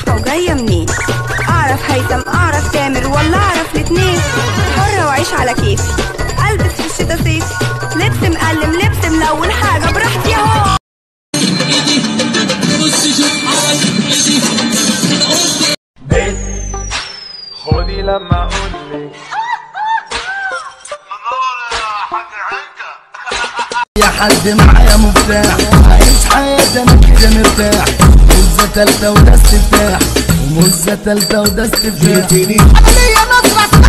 رايحة وجاية منين اعرف هيثم اعرف تامر ولا اعرف الاتنين حرة واعيش على كيفي البس في الشتا صيفي لبس مقلم لبس ملون حاجة براحتي اهو خدي لما اقولك يا حد معايا مفتاح عايش حياتي انا كده مرتاح مزة تالتة وده استفتاح ومزة تالتة وده استفتاح انا ليا نظرة